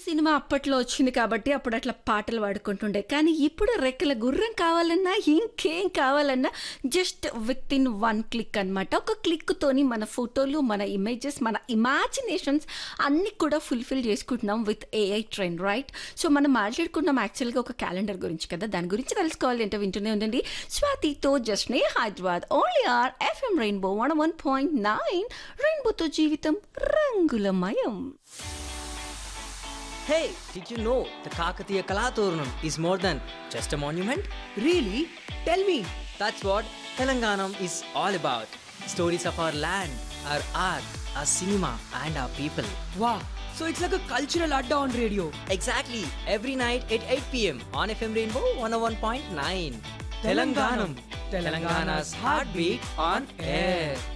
Cinema అప్పట్లో వచ్చింది కాబట్టి అప్పుడు అట్లా పాటలు పాడుకుంటుండే కానీ ఇప్పుడు రెక్కల గుర్రం కావాలన్నా ఇంకేం కావాలన్నా just within one click అనమాట ఒక క్లిక్తోని మన ఫోటోలు మన ఇమేజెస్ మన ఇమాజినేషన్స్ అన్ని కూడా ఫుల్ఫిల్ చేసుకుంటున్నాం with AI trend right so మనం మాట్లాడుకున్నాం యాక్చువల్గా ఒక క్యాలెండర్ గురించి కదా దాని గురించి తెలుసుకోవాలి అంటే వింటూనే ఉండండి స్వాతితో జస్ట్నే Hyderabad only R FM rainbow one one point nine రెయిన్బోతో జీవితం రంగులమయం Hey, did you know the Kakatiya Kalaturnam is more than just a monument? Really? Tell me. That's what Telanganam is all about. Stories of our land, our art, our cinema, and our people. Wow. So it's like a cultural adda on radio. Exactly, every night at 8 pm on FM Rainbow 101.9. Telanganam. Telangana's heartbeat on air.